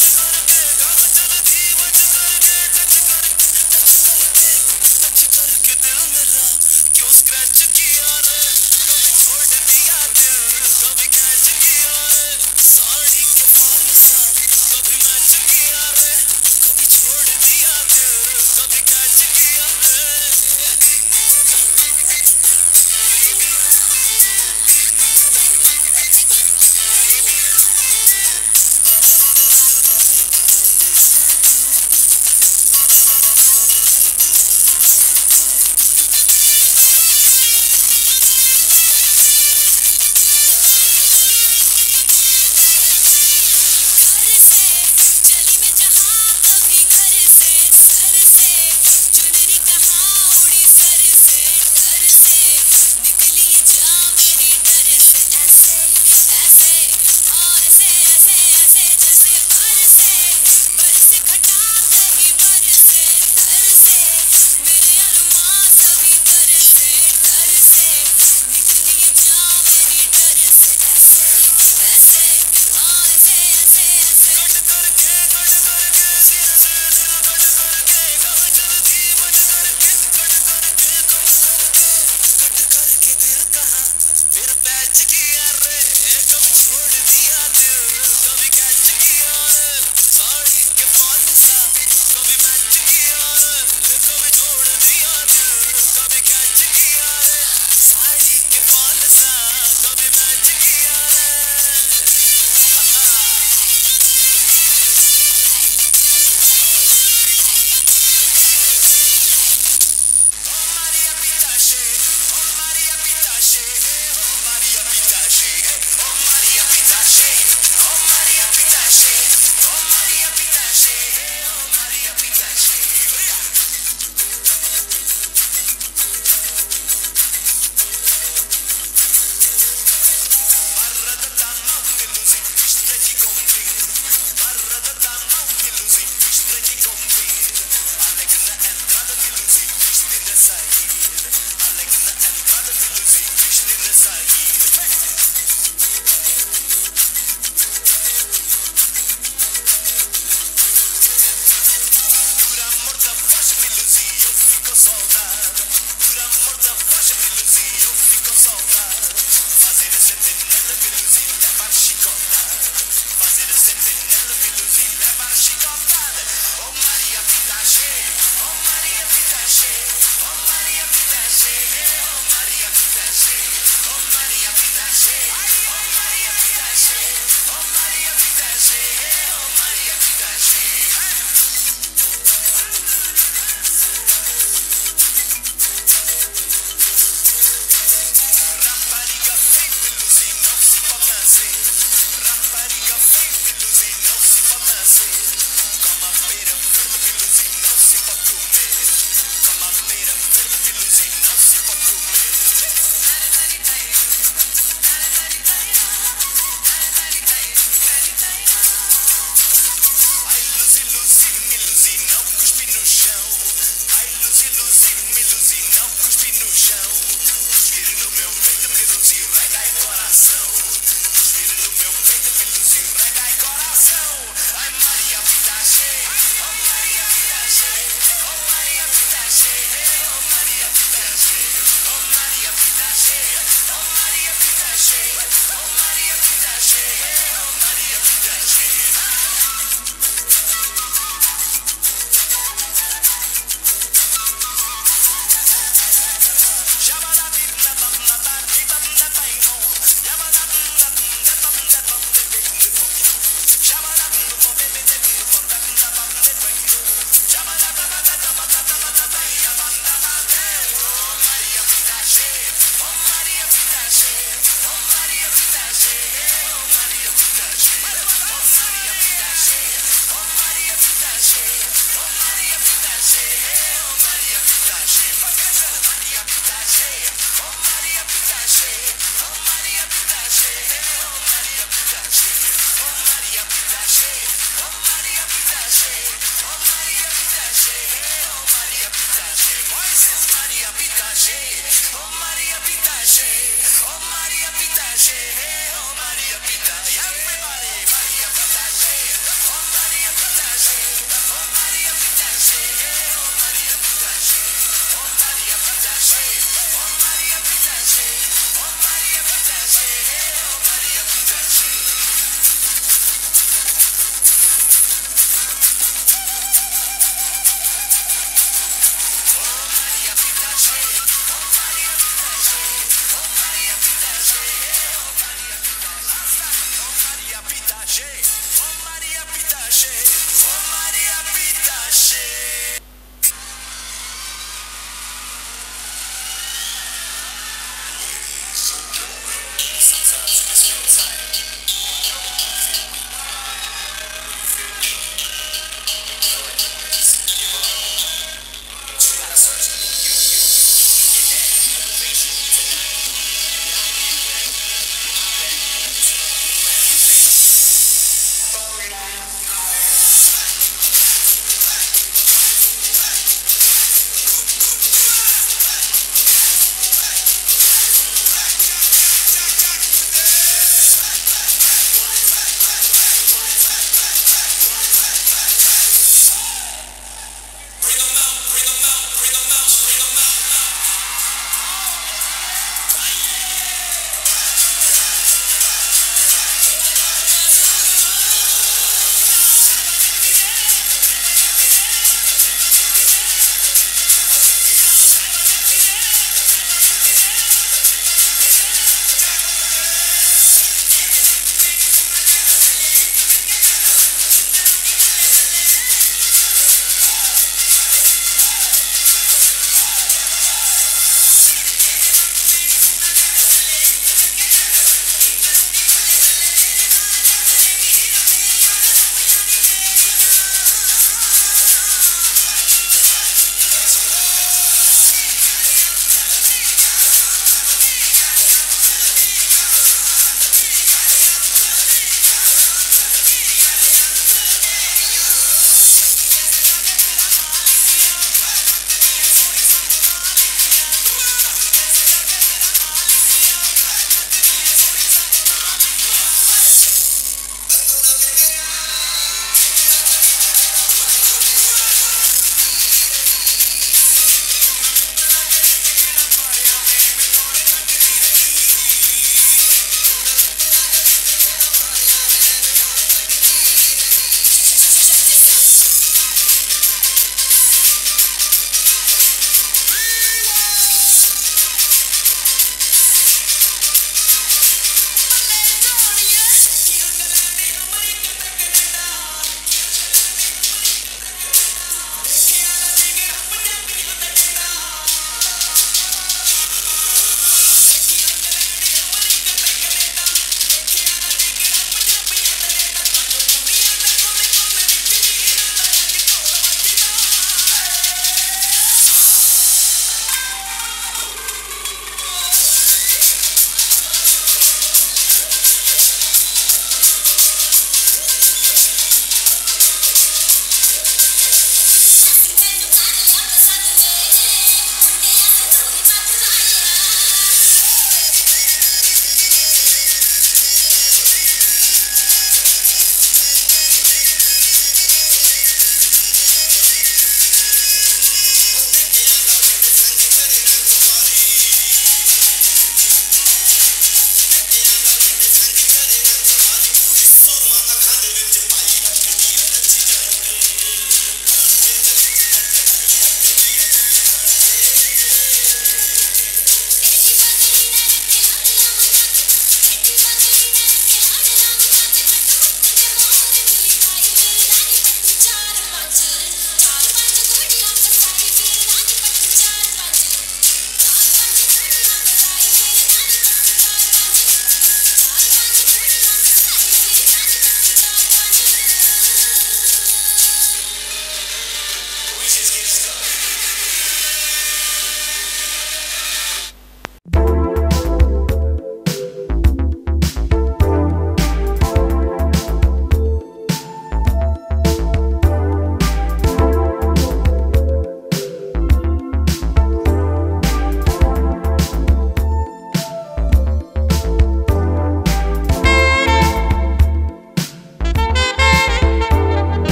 Everybody, Maria Pitache.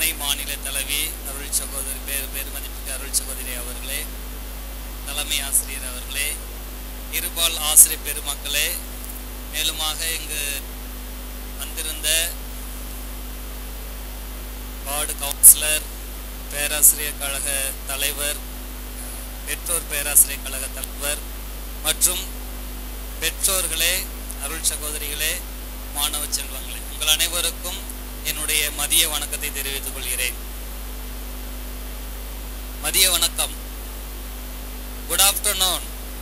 துணை மாநில தலைவி அருள் சகோதரி பேர் பேர் மதிப்புக்கு அருள் சகோதரி அவர்களே தலைமை ஆசிரியர் அவர்களே இருபால் ஆசிரியர் பெருமக்களே மேலுமாக இங்கு வந்திருந்த வார்டு கவுன்சிலர் பேராசிரியர் கழக தலைவர் பெற்றோர் பேராசிரியர் கழக தலைவர் மற்றும் பெற்றோர்களே அருள் சகோதரிகளே மாணவ செல்வங்களே உங்கள் அனைவருக்கும் என்னுடைய மதிய வணக்கத்தை தெரிவித்துக் கொள்கிறேன் மதிய வணக்கம் குட் ஆஃப்டர்நூன்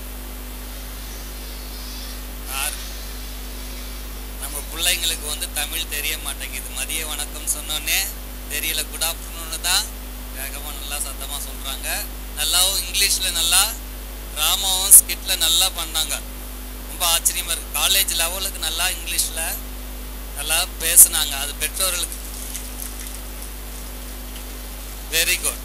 நம்ம பிள்ளைங்களுக்கு வந்து தமிழ் தெரிய மாட்டேங்குது மதிய வணக்கம் சொன்னோன்னே தெரியல குட் ஆஃப்டர்நூன் தான் வேகமாக நல்லா சத்தமாக சொல்கிறாங்க நல்லாவும் இங்கிலீஷில் நல்லா ட்ராமாவும் ஸ்கிட்டில் நல்லா பண்ணாங்க ரொம்ப ஆச்சரியமாக இருக்குது காலேஜ் லெவலுக்கு நல்லா இங்கிலீஷில் நல்லா பேசுனாங்க அது பெற்றோர்களுக்கு வெரி குட்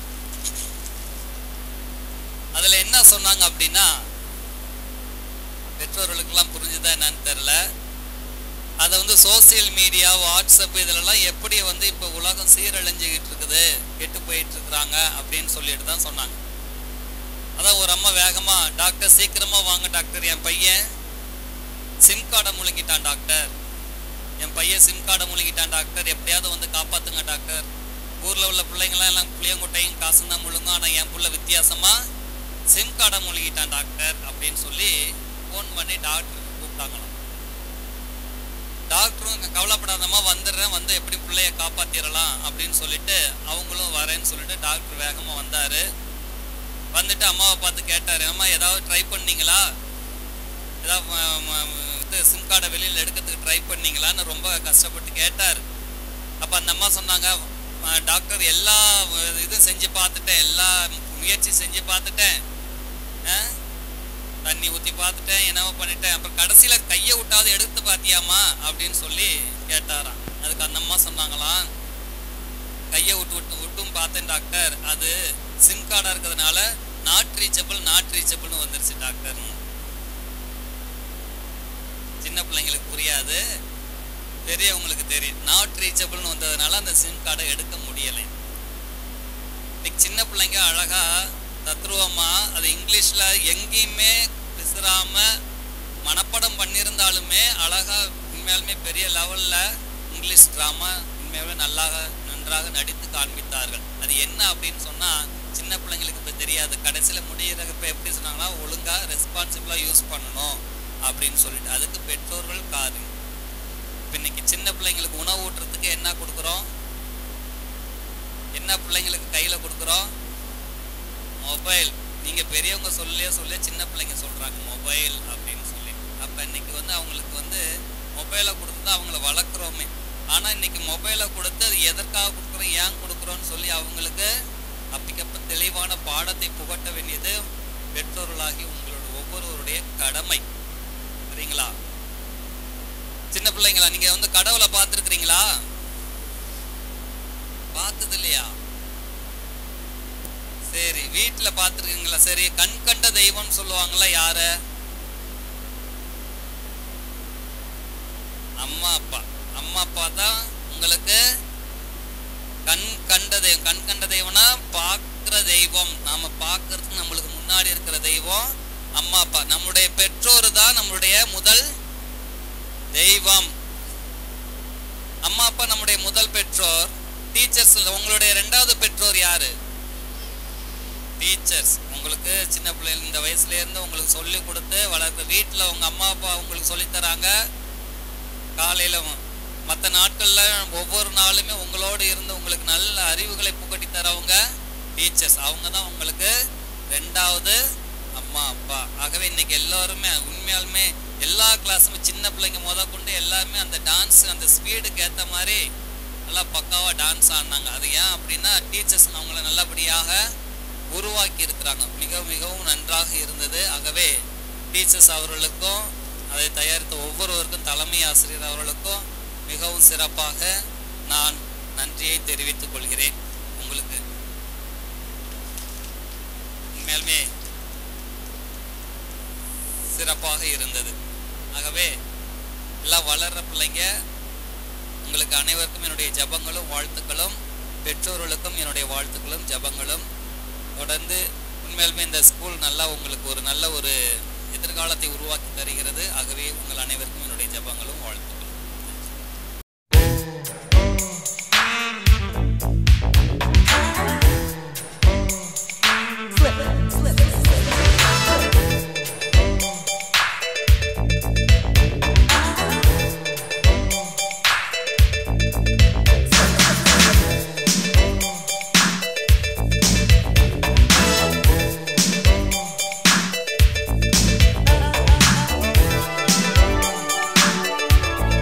அதில் என்ன சொன்னாங்க அப்படின்னா பெற்றோர்களுக்கெல்லாம் புரிஞ்சுதா என்னன்னு தெரில அதை வந்து சோசியல் மீடியா வாட்ஸ்அப் இதிலெல்லாம் எப்படி வந்து இப்போ உலகம் சீரழிஞ்சுக்கிட்டு இருக்குது கெட்டு போயிட்டு இருக்கிறாங்க அப்படின்னு சொல்லிட்டு தான் சொன்னாங்க அதான் ஒரு அம்மா வேகமாக டாக்டர் சீக்கிரமாக வாங்க டாக்டர் என் பையன் சிம் கார்டை முழுங்கிட்டான் டாக்டர் என் பையன் சிம் கார்டை முழுங்கிட்டான் டாக்டர் எப்படியாவது வந்து காப்பாற்றுங்க டாக்டர் ஊரில் உள்ள பிள்ளைங்களாம் எல்லாம் புளியங்குட்டையும் காசும் தான் முழுங்கும் ஆனால் என் புள்ள வித்தியாசமாக சிம் கார்டை முழுகிட்டான் டாக்டர் அப்படின்னு சொல்லி ஃபோன் பண்ணி டாக்டருக்கு கூப்பிட்டாங்களாம் டாக்டரும் கவலைப்படாதம்மா வந்துடுறேன் வந்து எப்படி பிள்ளைய காப்பாற்றிடலாம் அப்படின்னு சொல்லிட்டு அவங்களும் வரேன்னு சொல்லிட்டு டாக்டர் வேகமாக வந்தார் வந்துட்டு அம்மாவை பார்த்து கேட்டார் அம்மா ஏதாவது ட்ரை பண்ணீங்களா ஏதாவது இது சிம் கார்டை வெளியில் எடுக்கிறதுக்கு ட்ரை பண்ணீங்களான்னு ரொம்ப கஷ்டப்பட்டு கேட்டார் அப்போ அந்த அம்மா சொன்னாங்க டாக்டர் எல்லா இதுவும் செஞ்சு பார்த்துட்டேன் எல்லா முயற்சி செஞ்சு பார்த்துட்டேன் தண்ணி ஊற்றி பார்த்துட்டேன் என்னவோ பண்ணிட்டேன் அப்புறம் கடைசியில் கையை விட்டாவது எடுத்து பார்த்தியாமா அப்படின்னு சொல்லி கேட்டாராம் அதுக்கு அந்த அம்மா சொன்னாங்களாம் கையை விட்டு விட்டு விட்டும் பார்த்தேன் டாக்டர் அது சிம் கார்டாக இருக்கிறதுனால நாட் ரீச்சபிள் நாட் ரீச்சபிள்னு வந்துருச்சு டாக்டர் சின்ன பிள்ளைங்களுக்கு புரியாது பெரியவங்களுக்கு தெரியும் நாட் ரீச்சபிள்னு வந்ததுனால அந்த சிம் கார்டை எடுக்க முடியலை இன்னைக்கு சின்ன பிள்ளைங்க அழகா தத்ருவமா அது இங்கிலீஷ்ல எங்கேயுமே பிசுறாம மனப்படம் பண்ணியிருந்தாலுமே அழகா உண்மையாலுமே பெரிய லெவல்ல இங்கிலீஷ் ட்ராமா உண்மையாலுமே நல்லாக நன்றாக நடித்து காண்பித்தார்கள் அது என்ன அப்படின்னு சொன்னா சின்ன பிள்ளைங்களுக்கு இப்போ தெரியாது கடைசியில் முடிகிறப்ப எப்படி சொன்னாங்கன்னா ஒழுங்கா ரெஸ்பான்சிபிளா யூஸ் பண்ணணும் அப்படின்னு சொல்லிட்டு அதுக்கு பெற்றோர்கள் காரணம் இப்போ இன்னைக்கு சின்ன பிள்ளைங்களுக்கு உணவு ஊட்டுறதுக்கு என்ன கொடுக்குறோம் என்ன பிள்ளைங்களுக்கு கையில் கொடுக்குறோம் மொபைல் நீங்கள் பெரியவங்க சொல்லியே சொல்லியே சின்ன பிள்ளைங்க சொல்கிறாங்க மொபைல் அப்படின்னு சொல்லி அப்போ இன்னைக்கு வந்து அவங்களுக்கு வந்து மொபைலை கொடுத்து தான் அவங்கள வளர்க்குறோமே ஆனால் இன்னைக்கு மொபைலை கொடுத்து அது எதற்காக கொடுக்குறோம் ஏன் கொடுக்குறோன்னு சொல்லி அவங்களுக்கு அப்பக்கப்ப தெளிவான பாடத்தை புகட்ட வேண்டியது பெற்றோர்களாகி உங்களோட ஒவ்வொருவருடைய கடமை சரிங்களா சின்ன பிள்ளைங்களா நீங்க வந்து கடவுளை பார்த்துருக்கிறீங்களா பார்த்தது இல்லையா சரி வீட்டில் பார்த்துருக்கீங்களா சரி கண் கண்ட தெய்வம்னு சொல்லுவாங்களா யாரு அம்மா அப்பா அம்மா அப்பா தான் உங்களுக்கு கண் கண்ட தெய்வம் கண் கண்ட தெய்வம்னா பார்க்குற தெய்வம் நாம பார்க்கறதுக்கு நம்மளுக்கு முன்னாடி இருக்கிற தெய்வம் அம்மா அப்பா நம்முடைய பெற்றோர் தான் நம்மளுடைய முதல் தெய்வம் அம்மா அப்பா நம்முடைய முதல் பெற்றோர் டீச்சர்ஸ் உங்களுடைய ரெண்டாவது பெற்றோர் யாரு டீச்சர்ஸ் உங்களுக்கு சின்ன பிள்ளைங்க இந்த வயசுல இருந்து உங்களுக்கு சொல்லி கொடுத்து வளர்க்க வீட்டில் உங்க அம்மா அப்பா உங்களுக்கு சொல்லி தராங்க காலையில மற்ற நாட்கள்ல ஒவ்வொரு நாளுமே உங்களோடு இருந்து உங்களுக்கு நல்ல அறிவுகளை புகட்டி தரவங்க டீச்சர்ஸ் அவங்க தான் உங்களுக்கு ரெண்டாவது அம்மா அப்பா ஆகவே இன்னைக்கு எல்லாருமே உண்மையாலுமே எல்லா கிளாஸுமே சின்ன பிள்ளைங்க முத கொண்டு எல்லாருமே அந்த டான்ஸ் அந்த ஸ்பீடுக்கு ஏற்ற மாதிரி நல்லா பக்காவாக டான்ஸ் ஆடினாங்க அது ஏன் அப்படின்னா டீச்சர்ஸ் அவங்கள நல்லபடியாக உருவாக்கி இருக்கிறாங்க மிக மிகவும் நன்றாக இருந்தது ஆகவே டீச்சர்ஸ் அவர்களுக்கும் அதை தயாரித்த ஒவ்வொருவருக்கும் தலைமை ஆசிரியர் அவர்களுக்கும் மிகவும் சிறப்பாக நான் நன்றியை தெரிவித்துக் கொள்கிறேன் உங்களுக்கு உண்மையாலுமே சிறப்பாக இருந்தது ஆகவே எல்லாம் வளர்ற பிள்ளைங்க உங்களுக்கு அனைவருக்கும் என்னுடைய ஜபங்களும் வாழ்த்துக்களும் பெற்றோர்களுக்கும் என்னுடைய வாழ்த்துக்களும் ஜெபங்களும் தொடர்ந்து உண்மையிலுமே இந்த ஸ்கூல் நல்லா உங்களுக்கு ஒரு நல்ல ஒரு எதிர்காலத்தை உருவாக்கி தருகிறது ஆகவே உங்கள் அனைவருக்கும் என்னுடைய ஜெபங்களும் வாழ்த்துக்களும் Thank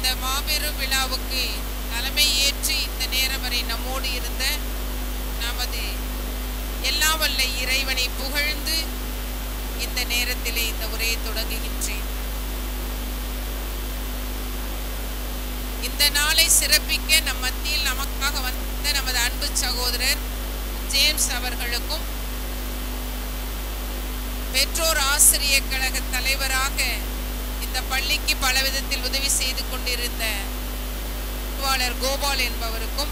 இந்த மாபெரும் விழாவுக்கு தலைமை ஏற்று இந்த நேரம் வரை நம்மோடு இருந்த நமது எல்லாம் வல்ல இறைவனை புகழ்ந்து இந்த நேரத்திலே இந்த உரையை தொடங்குகின்றேன் இந்த நாளை சிறப்பிக்க நம் மத்தியில் நமக்காக வந்த நமது அன்பு சகோதரர் ஜேம்ஸ் அவர்களுக்கும் பெற்றோர் ஆசிரியர் கழக தலைவராக இந்த பள்ளிக்கு பல விதத்தில் உதவி செய்து கொண்டிருந்த பொறுப்பாளர் கோபால் என்பவருக்கும்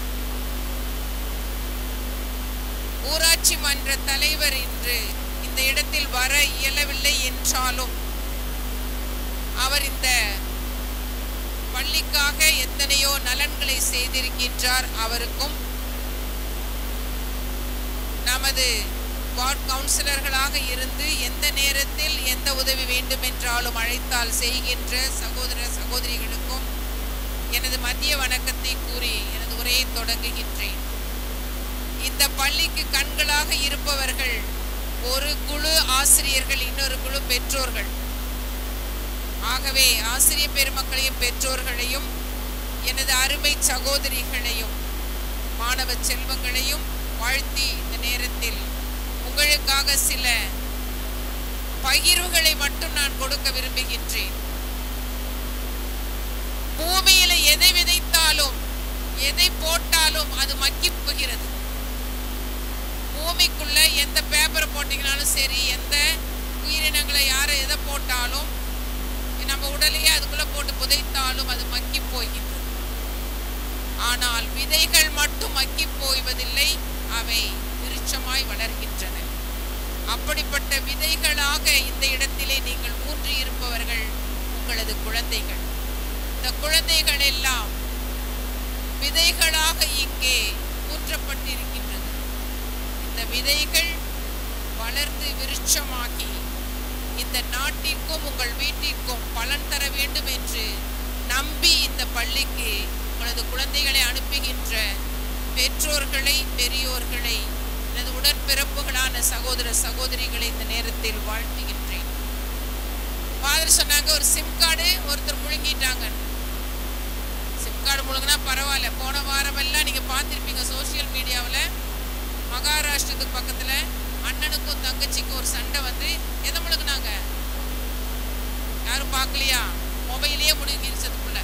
ஊராட்சி மன்ற தலைவர் இன்று இந்த இடத்தில் வர இயலவில்லை என்றாலும் அவர் இந்த பள்ளிக்காக எத்தனையோ நலன்களை செய்திருக்கின்றார் அவருக்கும் நமது வார்ட் கவுன்சிலர்களாக இருந்து எந்த நேரத்தில் எந்த உதவி வேண்டும் என்றாலும் அழைத்தால் செய்கின்ற சகோதர சகோதரிகளுக்கும் எனது மதிய வணக்கத்தை கூறி எனது உரையை தொடங்குகின்றேன் இந்த பள்ளிக்கு கண்களாக இருப்பவர்கள் ஒரு குழு ஆசிரியர்கள் இன்னொரு குழு பெற்றோர்கள் ஆகவே ஆசிரியர் பெருமக்களையும் பெற்றோர்களையும் எனது அருமை சகோதரிகளையும் மாணவ செல்வங்களையும் வாழ்த்தி இந்த நேரத்தில் உங்களுக்காக சில பகிர்வுகளை மட்டும் நான் கொடுக்க விரும்புகின்றேன் பூமியில எதை விதைத்தாலும் எதை போட்டாலும் அது மக்கி போகிறது பூமிக்குள்ள எந்த பேப்பரை போட்டீங்கனாலும் சரி எந்த உயிரினங்களை யாரை எதை போட்டாலும் நம்ம உடலையே அதுக்குள்ள போட்டு புதைத்தாலும் அது மக்கி போகின்றது ஆனால் விதைகள் மட்டும் மக்கி போய்வதில்லை அவை விருட்சமாய் வளர்கின்றன அப்படிப்பட்ட விதைகளாக இந்த இடத்திலே நீங்கள் ஊன்றி இருப்பவர்கள் உங்களது குழந்தைகள் இந்த குழந்தைகள் எல்லாம் விதைகளாக இங்கே ஊற்றப்பட்டிருக்கின்றது இந்த விதைகள் வளர்ந்து விருட்சமாகி இந்த நாட்டிற்கும் உங்கள் வீட்டிற்கும் பலன் தர வேண்டும் என்று நம்பி இந்த பள்ளிக்கு உங்களது குழந்தைகளை அனுப்புகின்ற பெற்றோர்களை பெரியோர்களை எனது உடற்பிறப்புகளான சகோதர சகோதரிகளை இந்த நேரத்தில் வாழ்த்துகின்றேன் ஃபாதர் சொன்னாங்க ஒரு சிம் கார்டு ஒருத்தர் முழுங்கிட்டாங்க சிம் கார்டு முழுங்கினா பரவாயில்ல போன வாரமெல்லாம் நீங்கள் பார்த்துருப்பீங்க சோஷியல் மீடியாவில் மகாராஷ்டிரத்துக்கு பக்கத்தில் அண்ணனுக்கும் தங்கச்சிக்கும் ஒரு சண்டை வந்து எதை முழுங்கினாங்க யாரும் பார்க்கலையா மொபைலே முழுங்கிருச்சு அதுக்குள்ள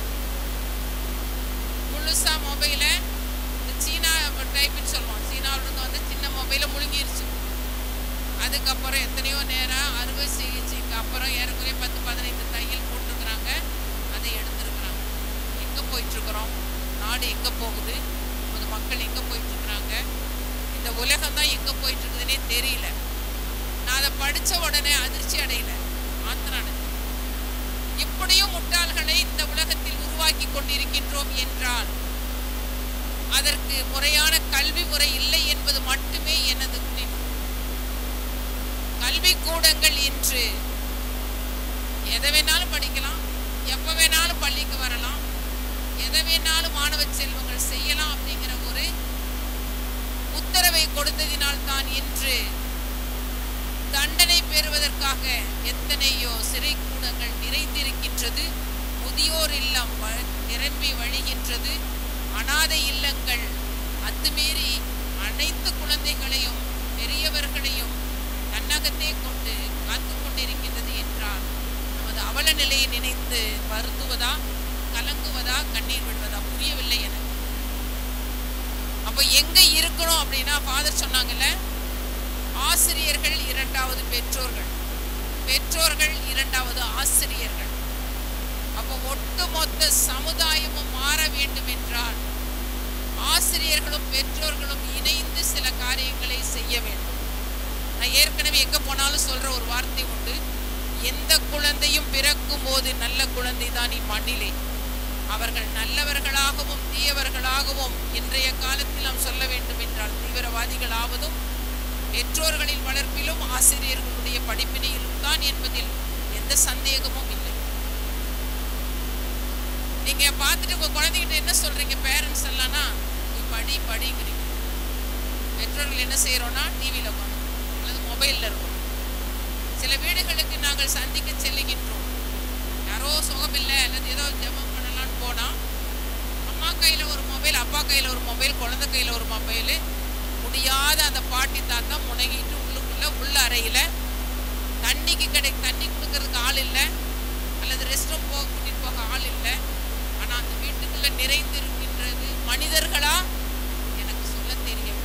முழுசா மொபைலை இந்த சீனா டைப்புன்னு சொல்லுவோம் சீனாவிலிருந்து வந்து சின்ன மொபைலை முழுங்கிருச்சு அதுக்கப்புறம் எத்தனையோ நேரம் அறுவை சிகிச்சைக்கு அப்புறம் ஏறக்குறைய பத்து பதினைந்து தையல் போட்டிருக்கிறாங்க அதை எடுத்திருக்கிறாங்க எங்கே போயிட்டுருக்குறோம் நாடு எங்கே போகுது நமது மக்கள் எங்கே போயிட்டுருக்குறாங்க இந்த உலகம் தான் எங்கே போயிட்டுருக்குதுன்னே தெரியல நான் அதை படித்த உடனே அதிர்ச்சி அடையல ஆத்திரானது இப்படியும் முட்டாள்களை இந்த உலகத்தில் உருவாக்கி கொண்டிருக்கின்றோம் என்றால் அதற்கு முறையான கல்வி முறை இல்லை என்பது மட்டுமே எனது முடிவு கல்வி கூடங்கள் இன்று எதை வேணாலும் படிக்கலாம் எப்போ வேணாலும் பள்ளிக்கு வரலாம் எதை வேணாலும் மாணவ செல்வங்கள் செய்யலாம் அப்படிங்கிற ஒரு உத்தரவை கொடுத்ததினால் தான் இன்று தண்டனை பெறுவதற்காக எத்தனையோ சிறை கூடங்கள் நிறைந்திருக்கின்றது முதியோர் இல்லம் வ- நிரம்பி வழிகின்றது அனாதை இல்லங்கள் அத்துமீறி அனைத்து குழந்தைகளையும் பெரியவர்களையும் தன்னகத்தே கொண்டு காத்து கொண்டிருக்கின்றது என்றால் நமது அவல நிலையை நினைத்து வருந்துவதா கலங்குவதா கண்ணீர் விடுவதா புரியவில்லை எனக்கு அப்போ எங்க இருக்கணும் அப்படின்னா ஃபாதர் சொன்னாங்கல்ல ஆசிரியர்கள் இரண்டாவது பெற்றோர்கள் பெற்றோர்கள் இரண்டாவது ஆசிரியர்கள் அப்போ ஒட்டுமொத்த சமுதாயமும் மாற வேண்டும் என்றால் ஆசிரியர்களும் பெற்றோர்களும் இணைந்து சில காரியங்களை செய்ய வேண்டும் நான் ஏற்கனவே எங்க போனாலும் சொல்ற ஒரு வார்த்தை உண்டு எந்த குழந்தையும் பிறக்கும் போது நல்ல குழந்தை தான் இம்மண்ணிலே அவர்கள் நல்லவர்களாகவும் தீயவர்களாகவும் இன்றைய காலத்தில் நாம் சொல்ல வேண்டும் என்றால் தீவிரவாதிகளாவதும் பெற்றோர்களின் வளர்ப்பிலும் ஆசிரியர்களுடைய படிப்பினையிலும் தான் என்பதில் எந்த சந்தேகமும் இல்லை நீங்க பார்த்துட்டு உங்க குழந்தைகிட்ட என்ன சொல்றீங்க பேரண்ட்ஸ் எல்லாம்னா நீ படி படிங்கிறீங்க பெற்றோர்கள் என்ன செய்யறோம்னா டிவியில் உட்காந்து அல்லது மொபைலில் இருக்கும் சில வீடுகளுக்கு நாங்கள் சந்திக்க செல்லுகின்றோம் யாரோ சுகமில்லை அல்லது ஏதோ ஜெபம் பண்ணலாம்னு போனால் அம்மா கையில் ஒரு மொபைல் அப்பா கையில் ஒரு மொபைல் குழந்தை கையில் ஒரு மொபைல் முடியாத அந்த பாட்டி தாத்தா முனகிட்டு உள்ளுக்குள்ள உள்ள அறையில் தண்ணிக்கு கிடை தண்ணி கொடுக்கறதுக்கு ஆள் இல்லை அல்லது ரெஸ்ட் ரூம் போக கூட்டிட்டு போக ஆள் இல்லை ஆனால் அந்த வீட்டுக்குள்ள நிறைந்திருக்கின்றது மனிதர்களா எனக்கு சொல்ல தெரியவில்லை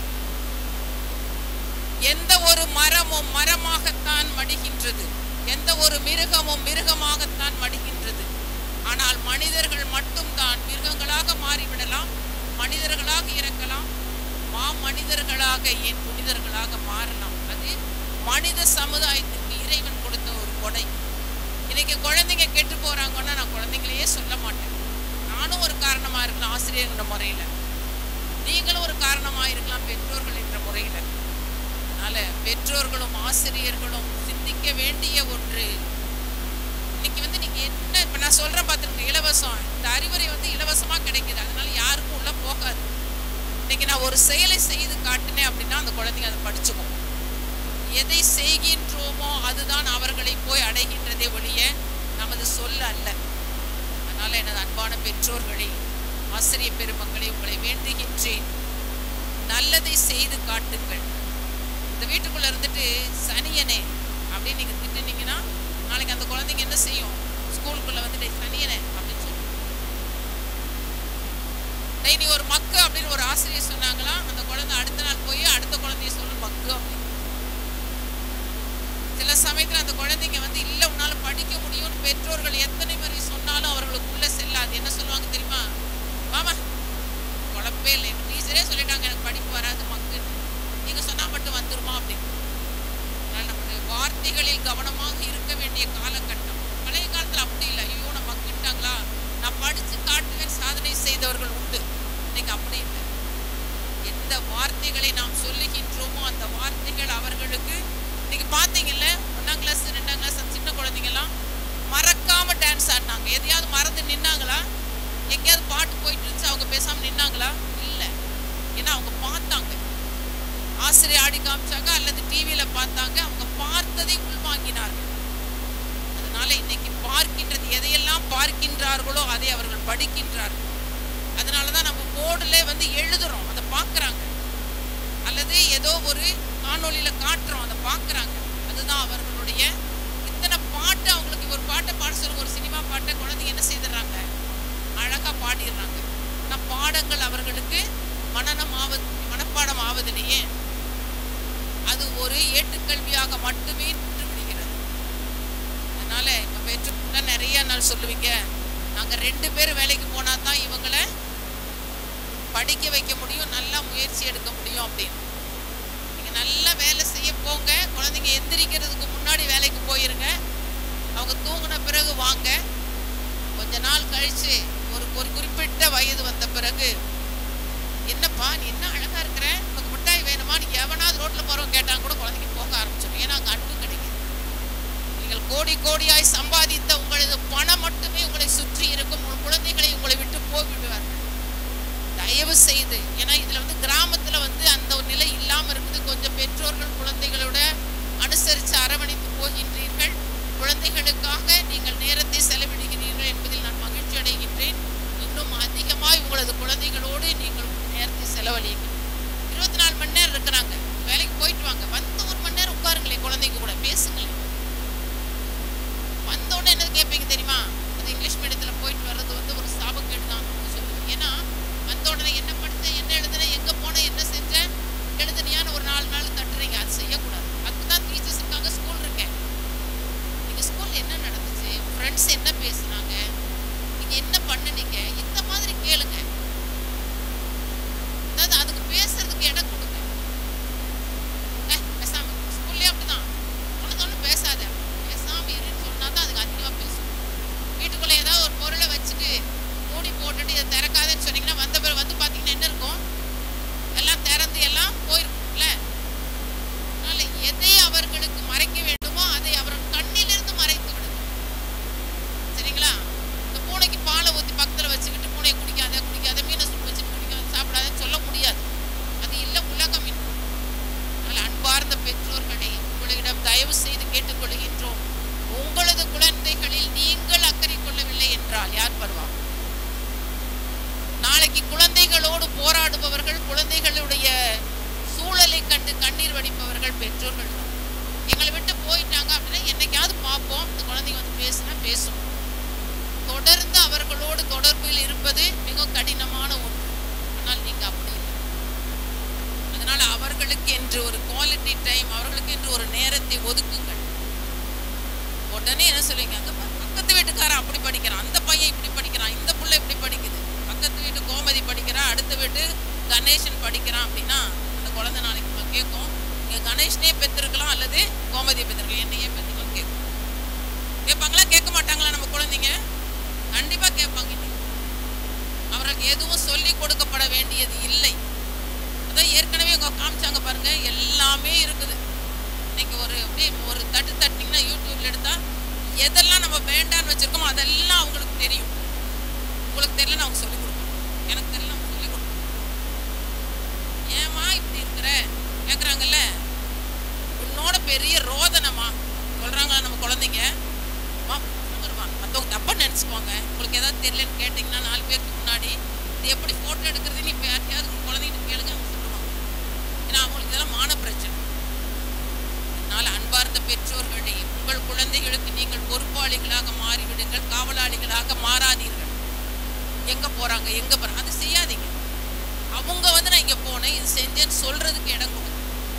எந்த ஒரு மரமும் மரமாகத்தான் மடிகின்றது எந்த ஒரு மிருகமும் மிருகமாகத்தான் மடிகின்றது ஆனால் மனிதர்கள் மட்டும்தான் மிருகங்களாக மாறிவிடலாம் மனிதர்களாக இறக்கலாம் மா மனிதர்களாக ஏன் புனிதர்களாக மாறலாம் அது மனித சமுதாயத்துக்கு இறைவன் கொடுத்த ஒரு கொடை இன்னைக்கு குழந்தைங்க கெட்டு போறாங்கன்னா நான் குழந்தைங்களையே சொல்ல மாட்டேன் நானும் ஒரு காரணமா இருக்கலாம் ஆசிரியர்ன்ற முறையில நீங்களும் ஒரு காரணமா இருக்கலாம் பெற்றோர்கள் என்ற முறையில அதனால பெற்றோர்களும் ஆசிரியர்களும் சிந்திக்க வேண்டிய ஒன்று இன்னைக்கு வந்து நீங்க என்ன இப்ப நான் சொல்றேன் பார்த்துருங்க இலவசம் இந்த அறிவுரை வந்து இலவசமா கிடைக்குது அதனால யாருக்கும் உள்ள போகாது இன்னைக்கு நான் ஒரு செயலை செய்து காட்டினேன் அப்படின்னா அந்த குழந்தைங்க அதை படிச்சுக்கும் எதை செய்கின்றோமோ அதுதான் அவர்களை போய் அடைகின்றதே ஒழிய நமது சொல் அல்ல அதனால எனது அன்பான பெற்றோர்களே ஆசிரியர் பெருமக்களை உங்களை வேண்டுகின்றேன் நல்லதை செய்து காட்டுங்கள் இந்த வீட்டுக்குள்ள இருந்துட்டு சனியனே அப்படின்னு நீங்க திட்டுனீங்கன்னா நாளைக்கு அந்த குழந்தைங்க என்ன செய்யும் ஸ்கூலுக்குள்ள வந்துட்டு சனியனே அப்படின்னு சொல்லி டேய் நீ ஒரு மக்கு அப்படின்னு ஒரு ஆசிரியர் சொன்னாங்களா அந்த குழந்தை அடுத்த நாள் போய் அடுத்த குழந்தைய சொல்லு மக்கு அப்படின்னு சில சமயத்துல அந்த குழந்தைங்க வந்து இல்ல உன்னால படிக்க முடியும்னு பெற்றோர்கள் எத்தனை முறை சொன்னாலும் அவர்களுக்குள்ள செல்லாது என்ன சொல்லுவாங்க தெரியுமா மாமா குழப்பே இல்லை எங்க டீச்சரே சொல்லிட்டாங்க எனக்கு படிப்பு வராது மக்குன்னு நீங்க சொன்னா மட்டும் வந்துருமா அப்படின்னு அதனால நம்முடைய வார்த்தைகளில் கவனமாக இருக்க வேண்டிய காலகட்டம் பழைய காலத்துல அப்படி இல்லை ஐயோ நான் மக்கிட்டாங்களா நான் படிச்சு காட்டுவேன் சாதனை செய்தவர்கள் உண்டு இன்னைக்கு அப்படி இல்லை எந்த வார்த்தைகளை நாம் சொல்லுகின்றோமோ அந்த வார்த்தைகள் அவர்களுக்கு இன்னைக்கு பார்த்தீங்கல்ல ஒன்றாம் கிளாஸ் ரெண்டாம் கிளாஸ் அந்த சின்ன குழந்தைங்கலாம் மறக்காம டான்ஸ் ஆடினாங்க எதையாவது மறந்து நின்னாங்களா எங்கேயாவது பாட்டு போயிட்டு இருந்துச்சு அவங்க பேசாம நின்னாங்களா இல்லை ஏன்னா அவங்க பார்த்தாங்க ஆசிரியர் ஆடி காமிச்சாங்க அல்லது டிவியில பார்த்தாங்க அவங்க பார்த்ததை உள்வாங்கினார்கள் அதனால இன்னைக்கு பார்க்கின்றது எதையெல்லாம் பார்க்கின்றார்களோ அதை அவர்கள் படிக்கின்றார்கள் அதனால தான் நம்ம போர்டில் வந்து எழுதுறோம் அதை பார்க்குறாங்க அல்லது ஏதோ ஒரு காணொளியில காட்டுறோம் அதை பார்க்குறாங்க அதுதான் அவர்களுடைய இத்தனை பாட்டு அவங்களுக்கு ஒரு பாட்டை பாட சொல்லுங்க ஒரு சினிமா பாட்டை குழந்தைங்க என்ன செய்துடுறாங்க அழகா பாடிடுறாங்க ஆனால் பாடங்கள் அவர்களுக்கு மனநம் ஆவது மனப்பாடம் ஆவதிலேயே அது ஒரு ஏட்டுக்கல்வியாக மட்டுமே நின்று விடுகிறது அதனால இப்போ பெற்றோர்கள் நிறைய நாள் சொல்லுவீங்க நாங்கள் ரெண்டு பேர் வேலைக்கு போனால் தான் இவங்களை படிக்க வைக்க முடியும் நல்லா முயற்சி எடுக்க முடியும் அப்படின்னு நீங்கள் நல்லா வேலை செய்ய போங்க குழந்தைங்க எந்திரிக்கிறதுக்கு முன்னாடி வேலைக்கு போயிருங்க அவங்க தூங்கின பிறகு வாங்க கொஞ்ச நாள் கழிச்சு ஒரு ஒரு குறிப்பிட்ட வயது வந்த பிறகு என்னப்பா நீ என்ன அழகா இருக்கிற உனக்கு மிட்டாய் வேணுமான்னு எவனாவது ரோட்ல போறவங்க கேட்டாங்க கூட குழந்தைங்க போக ஆரம்பிச்சிடும் ஏன்னா அங்கே அன்பு கிடைக்குது நீங்கள் கோடி கோடியாய் சம்பாதித்த உங்களது பணம் மட்டுமே உங்களை சுற்றி இருக்கும் உங்கள் குழந்தைகளை உங்களை விட்டு போய்விடுவார்கள் தயவு செய்து ஏன்னா இதுல வந்து கிராமத்துல வந்து அந்த ஒரு நிலை இல்லாம இருக்குது கொஞ்சம் பெற்றோர்கள் குழந்தைகளோட அனுசரித்து அரவணைத்து போகின்றீர்கள் குழந்தைகளுக்காக நீங்கள் நேரத்தை செலவிடுகிறீர்கள் என்பதில் நான் மகிழ்ச்சி அடைகின்றேன் இன்னும் அதிகமாய் உங்களது குழந்தைகளோடு நீங்கள் நேரத்தை செலவழியுங்கள் இருபத்தி நாலு மணி நேரம் இருக்கிறாங்க வேலைக்கு போயிட்டு வாங்க வந்து ஒரு மணி நேரம் உட்காருங்களேன் குழந்தைங்க கூட பேசுங்களேன் வந்த உடனே என்ன கேட்பீங்க தெரியுமா அது இங்கிலீஷ் மீடியத்தில் போயிட்டு வர்றது வந்து ஒரு சாபக்கேடு தான் அப்படின்னு சொல்லுவேன் ஏன்னா வந்த உடனே என்ன படித்தேன் என்ன எழுதுனேன் எங்கே போனேன் என்ன செஞ்சேன் எழுதுனியான்னு ஒரு நாலு நாள் தட்டுறீங்க அது செய்யக்கூடாது அதுக்கு தான் டீச்சர்ஸ் இருக்காங்க ஸ்கூல் இருக்கேன் நீங்கள் ஸ்கூலில் என்ன நடந்துச்சு ஃப்ரெண்ட்ஸ் என்ன பேசுனாங்க நீங்கள் என்ன பண்ணுனீங்க இந்த மாதிரி கேளுங்க அதாவது அதுக்கு பேசுறதுக்கு இடம் கொடுங்க ஏய், பேசாம இரு. ஸ்கூல்லயே அப்படிதான் உனக்கு ஒன்றும் பேசாத பேசாம இருன்னு சொன்னா தான் அதுக்கு அதிகமாக பேசும் வீட்டுக்குள்ள ஏதாவது ஒரு பொருளை வச்சுட்டு மூடி போட்டுட்டு இதை திறக்காதன்னு சொன்னீங்கன்னா வந்த பிறகு வந்து பார்த்தீங்கன்னா என்ன இருக்கும் எல்லாம் திறந்து எல்லாம் போயிருக்கும்ல அதனால எதை அவர்களுக்கு மறைக்க வேண்டுமோ அதை அவர்கள் கண்ணிலிருந்து மறைத்து விடுங்க சரிங்களா இந்த பூனைக்கு பாலை ஊற்றி பக்கத்தில் வச்சுக்கிட்டு பூனையை குடிக்காத குடிக்காத மீனை சுட்டு வச்சுட்டு குடிக்காத சாப்பிடாதன்னு சொல்ல முடியாது அது இல்லை உலகம் இன்னும் அதனால் அன்பார்ந்த பெற்றோர்களை உங்களிடம் தயவு செய்து கேட்டுக்கொள்கின்றோம் உங்களது குழந்தைகளில் நீங்கள் அக்கறை கொள்ளவில்லை என்றால் யார் வருவாங்க இன்னைக்கு குழந்தைகளோடு போராடுபவர்கள் குழந்தைகளுடைய சூழலை கண்டு கண்ணீர் வடிப்பவர்கள் பெற்றோர்கள் தான் எங்களை விட்டு போயிட்டாங்க அப்படின்னா என்னைக்காவது பார்ப்போம் இந்த குழந்தைங்க வந்து பேசுனா பேசும் தொடர்ந்து அவர்களோடு தொடர்பில் இருப்பது மிக கடினமான ஒன்று ஆனால் நீங்க அப்படி இல்லை அதனால அவர்களுக்கு என்று ஒரு குவாலிட்டி டைம் அவர்களுக்கு என்று ஒரு நேரத்தை ஒதுக்குங்கள் உடனே என்ன சொல்லுவீங்க அங்க பாரு, பக்கத்து வீட்டுக்காரன் அப்படி படிக்கிறான் அந்த பையன் இப்படி படிக்கிறான் இந்த புள்ள இப்படி படிக்குது பக்கத்து வீட்டு கோமதி படிக்கிறா அடுத்த வீட்டு கணேசன் படிக்கிறான் அப்படின்னா அந்த குழந்தை நாளைக்கு நம்ம கேட்கும் இங்க கணேஷனே பெற்றிருக்கலாம் அல்லது கோமதியை பெற்றிருக்கலாம் என்னையே பெற்றிருக்கலாம் கேட்கும் கேட்பாங்களா கேட்க மாட்டாங்களா நம்ம குழந்தைங்க கண்டிப்பா கேட்பாங்க இன்னைக்கு அவர்களுக்கு எதுவும் சொல்லி கொடுக்கப்பட வேண்டியது இல்லை அதான் ஏற்கனவே உங்க காமிச்சாங்க பாருங்க எல்லாமே இருக்குது இன்னைக்கு ஒரு அப்படியே ஒரு தட்டு தட்டினீங்கன்னா யூடியூப்ல எடுத்தா எதெல்லாம் நம்ம வேண்டான்னு வச்சிருக்கோமோ அதெல்லாம் அவங்களுக்கு தெரியும் உங்களுக்கு தெரியல அவங்க சொல்லிக் கொடுப்போம் எனக்கு தெரியல அவங்க சொல்லிக் கொடுப்போம் ஏமா இப்படி இருக்கிற கேட்குறாங்கல்ல உன்னோட பெரிய ரோதனமா சொல்றாங்களா நம்ம குழந்தைங்க வா வருவா மற்றவங்க தப்பா நினச்சிக்குவாங்க உங்களுக்கு ஏதாவது தெரியலன்னு கேட்டிங்கன்னா நாலு பேருக்கு முன்னாடி இது எப்படி ஃபோட்டோ எடுக்கிறது நீ இப்போ யார்ட்டையாவது உங்க குழந்தைகிட்ட கேளுங்க அவங்க சொல்லுவாங்க ஏன்னா அவங்களுக்கு இதெல்லாம் மான பிரச்சனை அதனால் அன்பார்ந்த பெற்றோர்களே உங்கள் குழந்தைகளுக்கு நீங்கள் பொறுப்பாளிகளாக மாறிவிடுங்கள் காவலாளிகளாக மாறாதீர்கள் எங்க போறாங்க எங்க போறாங்க அது செய்யாதீங்க அவங்க வந்து நான் இங்க போனேன் இது செஞ்சேன்னு சொல்றதுக்கு இடம் கொடுங்க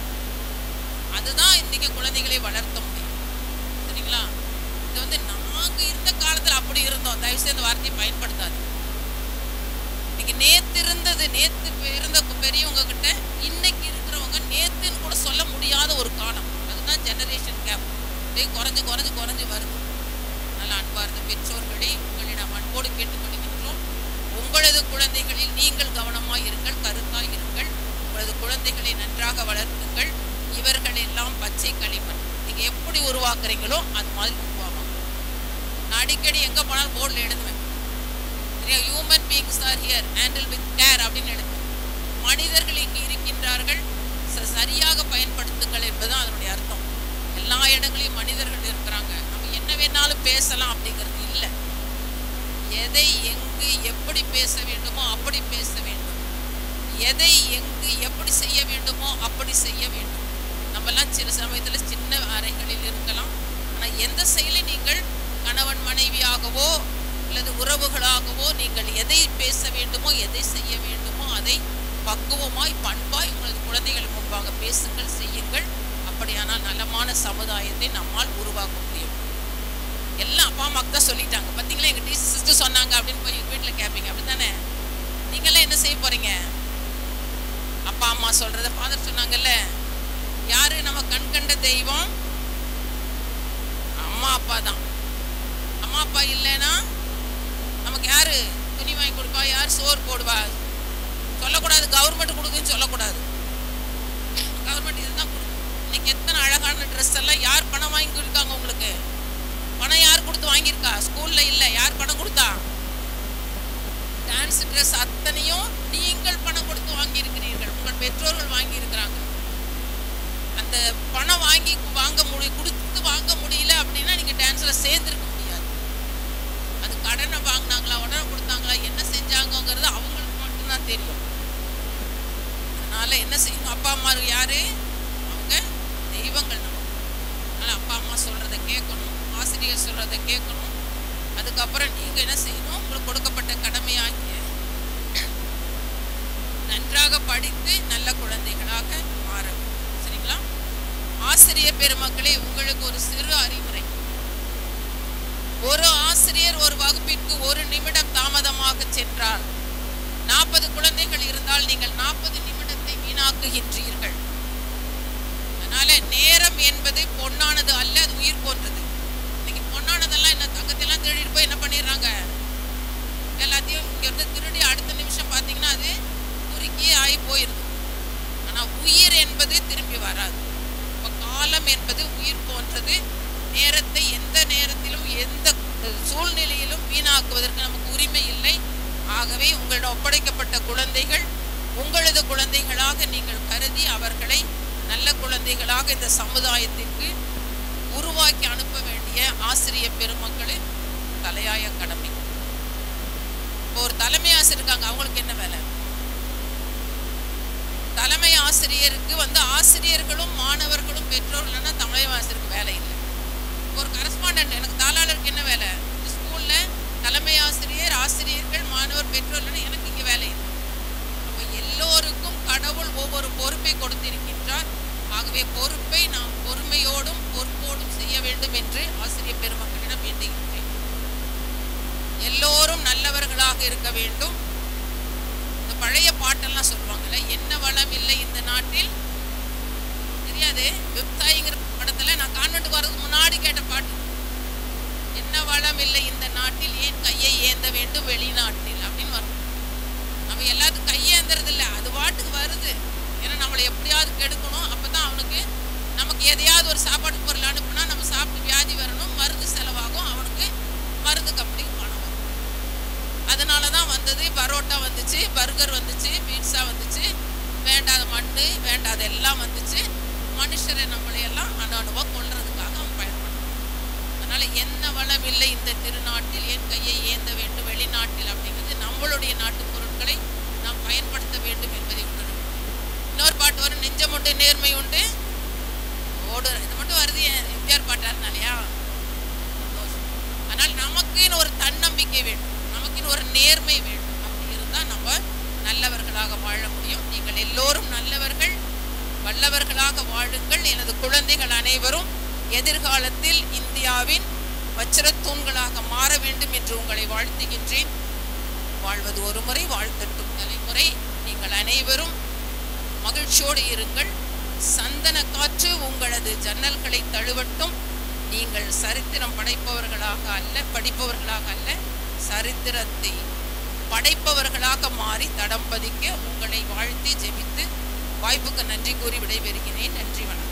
அதுதான் இன்னைக்கு குழந்தைகளை வளர்த்த முடியும் சரிங்களா இது வந்து நாங்க இருந்த காலத்துல அப்படி இருந்தோம் தயவு செய்து இந்த வார்த்தையை பயன்படுத்தாது இன்னைக்கு நேத்து இருந்தது நேத்து இருந்த பெரியவங்க கிட்ட இன்னைக்கு இருக்கிறவங்க நேத்துன்னு கூட சொல்ல முடியாத ஒரு காலம் அதுதான் ஜெனரேஷன் கேப் அப்படியே குறைஞ்சு குறைஞ்சு குறைஞ்சு வருது நல்ல அன்பார்ந்த பெற்றோர்களே உங்களிடம் அன்போடு கேட்டுக்கொள்கின்றோம் உங்களது குழந்தைகளில் நீங்கள் கவனமாய் இருங்கள் கருத்தாய் இருங்கள் உங்களது குழந்தைகளை நன்றாக வளர்த்துங்கள் இவர்கள் எல்லாம் பச்சை களிமண் நீங்க எப்படி உருவாக்குறீங்களோ அது மாதிரி உருவாகும் நான் அடிக்கடி எங்க போனாலும் போர்டில் எழுதுவேன் சரியா human beings are here handle with care அப்படின்னு எழுதுவேன் மனிதர்கள் இங்கு இருக்கின்றார்கள் ச- சரியாக பயன்படுத்துங்கள் என்பதுதான் அதனுடைய அர்த்தம் எல்லா இடங்களையும் மனிதர்கள் இருக்கிறாங்க நம்ம என்ன வேணாலும் பேசலாம் அப்படிங்கிறது இல்லை எதை எங்கு எப்படி பேச வேண்டுமோ அப்படி பேச வேண்டும் எதை எங்கு எப்படி செய்ய வேண்டுமோ அப்படி செய்ய வேண்டும் நம்மெல்லாம் சில சமயத்தில் சின்ன அறைகளில் இருக்கலாம் ஆனால் எந்த செயலை நீங்கள் கணவன் மனைவியாகவோ அல்லது உறவுகளாகவோ நீங்கள் எதை பேச வேண்டுமோ எதை செய்ய வேண்டுமோ அதை பக்குவமாய் பண்பாய் உங்களது குழந்தைகள் முன்பாக பேசுங்கள் செய்யுங்கள் அப்படியானால் நலமான சமுதாயத்தை நம்மால் உருவாக்க முடியும் எல்லாம் அப்பா அம்மாக்கு தான் சொல்லிட்டாங்க பார்த்தீங்களா எங்கள் டீச்சர் சிஸ்டர் சொன்னாங்க அப்படின்னு போய் வீட்டில் கேட்பீங்க அப்படி தானே நீங்களாம் என்ன செய்ய போறீங்க அப்பா அம்மா சொல்றத ஃபாதர் சொன்னாங்கல்ல யாரு நம்ம கண் கண்ட தெய்வம் அம்மா அப்பா தான் அம்மா அப்பா இல்லைன்னா நமக்கு யாரு துணி வாங்கி கொடுப்பா யார் சோறு போடுவா சொல்லக்கூடாது கவர்மெண்ட் கொடுக்குன்னு சொல்லக்கூடாது கவர்மெண்ட் இதுதான் கொடுக்கும் இன்னைக்கு எத்தனை அழகான ட்ரெஸ் எல்லாம் யார் பணம் வாங்கி கொடுக்காங்க உங்களுக்கு பணம் யார் கொடுத்து வாங்கியிருக்கா ஸ்கூல்ல இல்லை யார் பணம் கொடுத்தா டான்ஸ் ட்ரெஸ் அத்தனையும் நீங்கள் பணம் கொடுத்து வாங்கியிருக்கிறீர்கள் உங்கள் பெற்றோர்கள் வாங்கியிருக்கிறாங்க அந்த பணம் வாங்கி வாங்க முடியும் கொடுத்து வாங்க முடியல அப்படின்னா நீங்கள் டான்ஸில் சேர்ந்துருக்க முடியாது அது கடனை வாங்கினாங்களா உடனே கொடுத்தாங்களா என்ன செஞ்சாங்கங்கிறது அவங்களுக்கு மட்டும்தான் தெரியும் அதனால என்ன செய்யணும் அப்பா அம்மா யாரு அவங்க தெய்வங்கள் நமக்கு அதனால அப்பா அம்மா சொல்றத கேட்கணும் ஆசிரியர் சொல்றத கேட்கணும் அதுக்கப்புறம் நீங்க என்ன செய்யணும் உங்களுக்கு கொடுக்கப்பட்ட கடமையாகிய நன்றாக படித்து நல்ல குழந்தைகளாக மாற வேண்டும். சரிங்களா ஆசிரியர் பெருமக்களே உங்களுக்கு ஒரு சிறு அறிவுரை ஒரு ஆசிரியர் ஒரு வகுப்பிற்கு ஒரு நிமிடம் தாமதமாக சென்றால் நாற்பது குழந்தைகள் இருந்தால் நீங்கள் நாற்பது நிமிடத்தை வீணாக்குகின்றீர்கள் அதனால நேரம் என்பது பொன்னானது அல்ல அது உயிர் போன்றது இன்னைக்கு பொன்னானதெல்லாம் என்ன தங்கத்தையெல்லாம் திருடிட்டு போய் என்ன பண்ணிடுறாங்க எல்லாத்தையும் இங்க இருந்து திருடி அடுத்த நிமிஷம் பார்த்தீங்கன்னா அது குறுக்கி ஆகி போயிருது ஆனா உயிர் என்பது திரும்பி வராது இப்போ காலம் என்பது உயிர் போன்றது நேரத்தை எந்த நேரத்திலும் எந்த அஹ், சூழ்நிலையிலும் வீணாக்குவதற்கு நமக்கு உரிமை இல்லை ஆகவே உங்களிடம் ஒப்படைக்கப்பட்ட குழந்தைகள் உங்களது குழந்தைகளாக நீங்கள் கருதி அவர்களை நல்ல குழந்தைகளாக இந்த சமுதாயத்திற்கு உருவாக்கி அனுப்ப வேண்டிய ஆசிரிய பெருமக்களின் தலையாய கடமை இப்போ ஒரு தலைமை ஆசிரியர் இருக்காங்க அவங்களுக்கு என்ன வேலை தலைமை ஆசிரியருக்கு வந்து ஆசிரியர்களும் மாணவர்களும் பெற்றோர் இல்லைன்னா தலைமை ஆசிரியருக்கு வேலை இல்லை ஒரு கரஸ்பாண்டன்ட் எனக்கு தாளாளருக்கு என்ன வேலை ஸ்கூல்ல தலைமை ஆசிரியர் ஆசிரியர்கள் மாணவர் பெற்றோர் இல்லைன்னா எனக்கு இங்கே வேலை இல்லை அப்போ எல்லோருக்கும் கடவுள் ஒவ்வொரு பொறுப்பை கொடுத்திருக்கின்றார் ஆகவே பொறுப்பை நாம் பொறுமையோடும் பொறுப்போடும் செய்ய வேண்டும் என்று ஆசிரியர் பெருமக்களிடம் வேண்டுகின்றேன் எல்லோரும் நல்லவர்களாக இருக்க வேண்டும் இந்த பழைய பாட்டெல்லாம் சொல்லுவாங்கல்ல என்ன வளம் இல்லை இந்த நாட்டில் தெரியாது விவசாயிங்கிற படத்துல நான் கான்வென்ட்டுக்கு வர்றதுக்கு முன்னாடி கேட்ட பாட்டு என்ன வளம் இல்லை இந்த நாட்டில் ஏன் கையை ஏந்த வேண்டும் வெளிநாட்டில் அப்படின்னு வரும் நம்ம எல்லாத்துக்கும் கையேந்துறது இல்லை அது பாட்டுக்கு வருது ஏன்னா நம்மளை எப்படியாவது கெடுக்கணும் அப்பதான் அவனுக்கு நமக்கு எதையாவது ஒரு சாப்பாடு பொருள் அனுப்புனா நம்ம சாப்பிட்டு வியாதி வரணும் மருந்து செலவாகும் அவனுக்கு மருந்து கம்பெனிக்கு பணம் வரும் அதனால தான் வந்தது பரோட்டா வந்துச்சு பர்கர் வந்துச்சு பீட்சா வந்துச்சு வேண்டாத மண்ணு வேண்டாத எல்லாம் வந்துச்சு மனுஷரை நம்மளை எல்லாம் அணு அணுவா கொல்றதுக்காக அவன் பயன்படுத்தும் அதனால என்ன வளம் இல்லை இந்த திருநாட்டில் என் கையை ஏந்த வேண்டும் வெளிநாட்டில் அப்படிங்கிறது நம்மளுடைய நாட்டு பொருட்களை நாம் பயன்படுத்த வேண்டும் என்பதை உணர வேண்டும். இன்னொரு பாட்டு வரும் நெஞ்சம் உண்டு நேர்மை உண்டு ஓடு இது மட்டும் வருது என் எம்ஜிஆர் பாட்டா இருந்தாலையா சந்தோஷம் ஆனால் நமக்குன்னு ஒரு தன்னம்பிக்கை வேண்டும் நமக்குன்னு ஒரு நேர்மை வேண்டும் அப்படி இருந்தால் நம்ம நல்லவர்களாக வாழ முடியும் நீங்கள் எல்லோரும் நல்லவர்கள் வல்லவர்களாக வாழுங்கள் எனது குழந்தைகள் அனைவரும் எதிர்காலத்தில் இந்தியாவின் வச்சிரத்தூண்களாக மாற வேண்டும் என்று உங்களை வாழ்த்துகின்றேன் வாழ்வது ஒரு முறை வாழ்த்தட்டும் தலைமுறை நீங்கள் அனைவரும் மகிழ்ச்சியோடு இருங்கள் சந்தன காற்று உங்களது ஜன்னல்களை தழுவட்டும் நீங்கள் சரித்திரம் படைப்பவர்களாக அல்ல படிப்பவர்களாக அல்ல சரித்திரத்தை படைப்பவர்களாக மாறி தடம் பதிக்க உங்களை வாழ்த்தி ஜெபித்து வாய்ப்புக்கு நன்றி கூறி விடைபெறுகிறேன் நன்றி வணக்கம்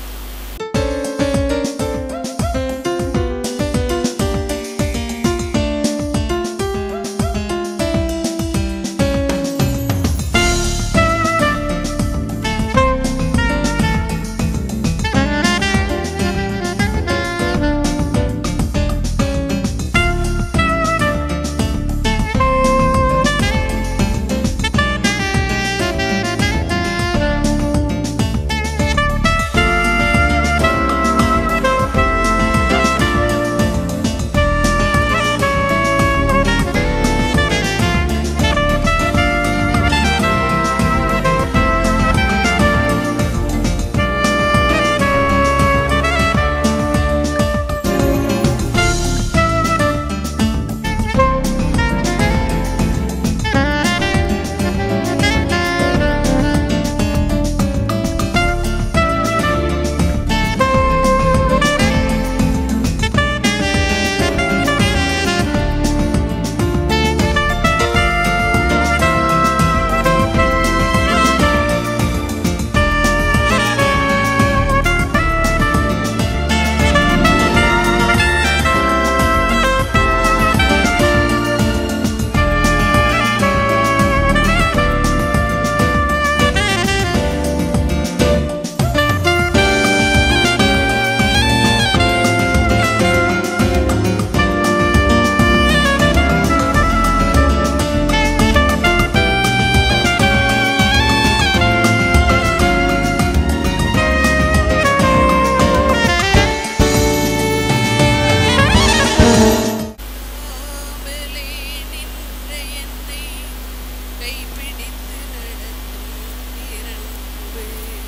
காவலே நின்ற என்னை கைப்பிடித்து நடத்தும் இரண்டு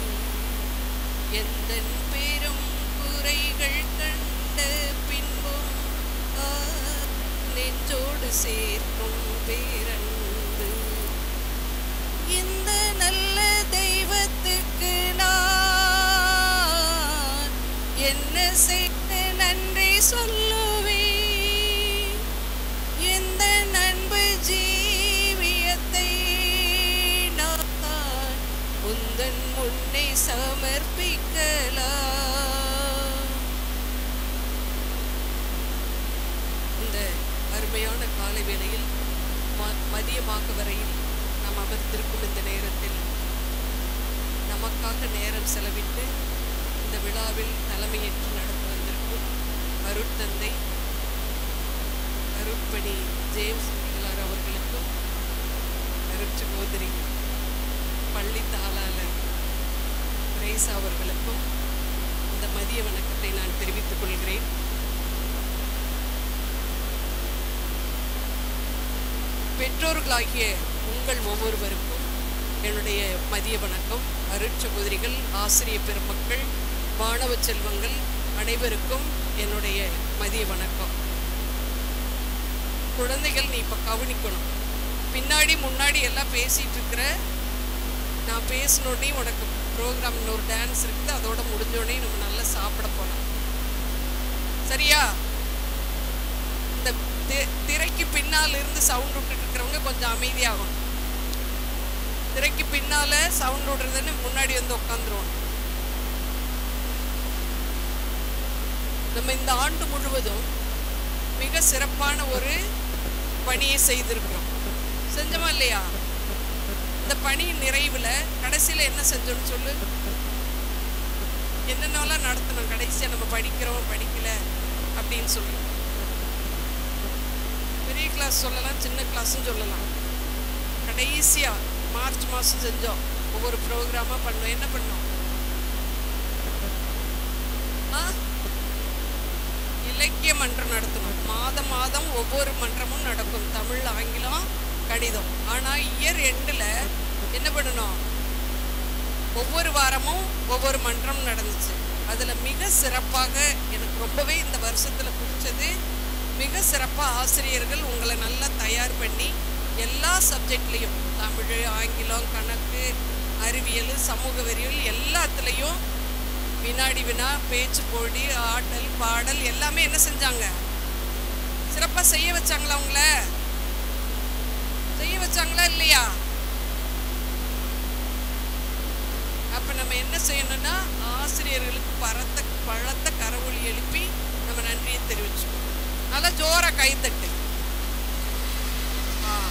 எந்தன் பெரும் குறைகள் கண்ட பின்பும் ஆ, நெஞ்சோடு சேர்க்கும் பேரன்பு இந்த நல்ல தெய்வத்துக்கு நான் என்ன செய்து நன்றி சொல்லுவேன் எந்த நண்பு ஜீவியத்தை நான் உந்தன் முன்னே சமர்ப்பிக்கலாம் இந்த அருமையான காலை வேளையில் ம- மதியமாக வரையில் நாம் அமர்ந்திருக்கும் இந்த நேரத்தில் நமக்காக நேரம் செலவிட்டு இந்த விழாவில் தலைமையேற்று நடந்து வந்திருக்கும் அருட்தந்தை அருட்பணி ஜேம்ஸ் பிள்ளார் அவர்களுக்கு அருட்சகோதரி பள்ளி தாளாளர் ரேசா அவர்களுக்கும் இந்த மதிய வணக்கத்தை நான் தெரிவித்துக் கொள்கிறேன் பெற்றோர்களாகிய உங்கள் ஒவ்வொருவருக்கும் என்னுடைய மதிய வணக்கம் அருட்சகோதரிகள் ஆசிரியர் பெருமக்கள் மாணவ செல்வங்கள் அனைவருக்கும் என்னுடைய மதிய வணக்கம் குழந்தைகள் நீ இப்போ கவனிக்கணும் பின்னாடி முன்னாடி எல்லாம் பேசிட்டு இருக்கிற நான் பேசினோடனே உனக்கு ப்ரோக்ராம் ஒரு டான்ஸ் இருக்குது அதோட முடிஞ்சோடனே நம்ம நல்லா சாப்பிட போகலாம் சரியா இந்த தி- திரைக்கு பின்னால் இருந்து சவுண்ட் விட்டுட்டு இருக்கிறவங்க கொஞ்சம் அமைதியாகணும் திரைக்கு பின்னால சவுண்ட் விடுறதுன்னு முன்னாடி வந்து உட்காந்துருவோம் நம்ம இந்த ஆண்டு முழுவதும் மிக சிறப்பான ஒரு பணியை செய்திருக்கிறோம் செஞ்சோமா இல்லையா இந்த பணியின் நிறைவில் கடைசியில் என்ன செஞ்சோம்னு சொல்லு என்னென்னலாம் நடத்தணும் கடைசியாக நம்ம படிக்கிறோம் படிக்கல அப்படின்னு சொல்லி பெரிய கிளாஸ் சொல்லலாம் சின்ன கிளாஸும் சொல்லலாம் கடைசியாக மார்ச் மாதம் செஞ்சோம் ஒவ்வொரு ப்ரோக்ராமாக பண்ணோம் என்ன பண்ணோம் ஆ இலக்கிய மன்றம் நடத்தணும் மாதம் மாதம் ஒவ்வொரு மன்றமும் நடக்கும் தமிழ் ஆங்கிலம் கணிதம் ஆனால் இயர் எண்டில் என்ன பண்ணணும் ஒவ்வொரு வாரமும் ஒவ்வொரு மன்றம் நடந்துச்சு அதில் மிக சிறப்பாக எனக்கு ரொம்பவே இந்த வருஷத்தில் பிடிச்சது மிக சிறப்பாக ஆசிரியர்கள் உங்களை நல்லா தயார் பண்ணி எல்லா சப்ஜெக்ட்லேயும் தமிழ் ஆங்கிலம் கணக்கு அறிவியல் சமூக அறிவியல் எல்லாத்துலேயும் வினாடி வினா பேச்சு போட்டி ஆடல் பாடல் எல்லாமே என்ன செஞ்சாங்க சிறப்பாக செய்ய வச்சாங்களா உங்கள செய்ய வச்சாங்களா இல்லையா அப்போ நம்ம என்ன செய்யணும்னா ஆசிரியர்களுக்கு பரத்த பழத்த கரவொலி எழுப்பி நம்ம நன்றியை தெரிவிச்சோம் நல்லா ஜோரா கைத்தட்டு ஆ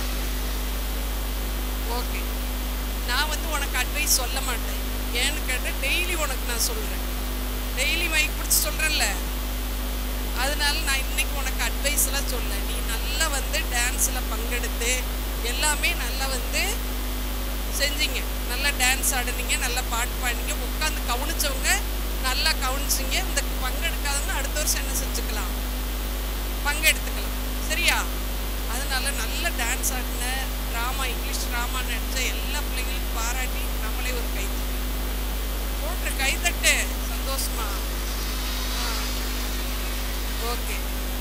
ஓகே நான் வந்து உனக்கு அட்வைஸ் சொல்ல மாட்டேன் ஏன்னு கேட்டால் டெய்லி உனக்கு நான் சொல்கிறேன் டெய்லி மைக் பிடிச்சி சொல்கிறேன்ல அதனால நான் இன்னைக்கு உனக்கு அட்வைஸ் எல்லாம் சொல்ல நீ நல்லா வந்து டான்ஸில் பங்கெடுத்து எல்லாமே நல்லா வந்து செஞ்சீங்க நல்லா டான்ஸ் ஆடுனீங்க நல்லா பாட்டு பாடினீங்க உட்காந்து கவனிச்சவங்க நல்லா கவனிச்சிங்க இந்த பங்கெடுக்காதவங்க அடுத்த வருஷம் என்ன செஞ்சுக்கலாம் பங்கெடுத்துக்கலாம் சரியா அதனால நல்ல டான்ஸ் ஆடின ட்ராமா இங்கிலீஷ் ட்ராமா நடித்த எல்லா பிள்ளைங்களுக்கும் பாராட்டி நம்மளே ஒரு கை தட்டு போட்டுரு கைத்தட்டு சந்தோஷமா ஓகே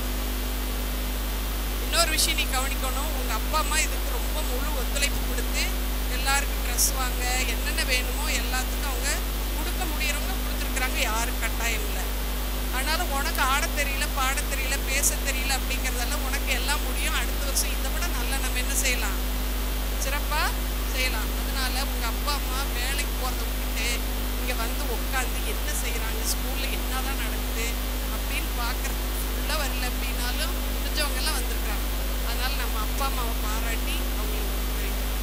இன்னொரு விஷயம் நீ கவனிக்கணும் உங்கள் அப்பா அம்மா இதுக்கு ரொம்ப முழு ஒத்துழைப்பு கொடுத்து எல்லாருக்கும் ட்ரெஸ் வாங்க என்னென்ன வேணுமோ எல்லாத்துக்கும் அவங்க கொடுக்க முடியறவங்க கொடுத்துருக்குறாங்க யாரும் கட்டாயம் இல்லை ஆனாலும் உனக்கு ஆடத் தெரியல பாடத் தெரியல பேச தெரியல அப்படிங்கிறதெல்லாம் உனக்கு எல்லாம் முடியும் அடுத்த வருஷம் இதை விட நல்லா நம்ம என்ன செய்யலாம் சிறப்பாக செய்யலாம் அதனால உங்கள் அப்பா அம்மா வேலைக்கு போகிறத விட்டுட்டு இங்கே வந்து உட்காந்து என்ன செய்கிறாங்க ஸ்கூலில் என்னதான் நடக்குது அப்படின்னு பார்க்குறதுக்கு ஃபுல்லாக வரல அப்படின்னாலும் முடிஞ்சவங்க எல்லாம் வந்திருக்காங்க அதனால நம்ம அப்பா அம்மாவை பாராட்டி அவங்களுக்கு ஒரு கை தட்டு.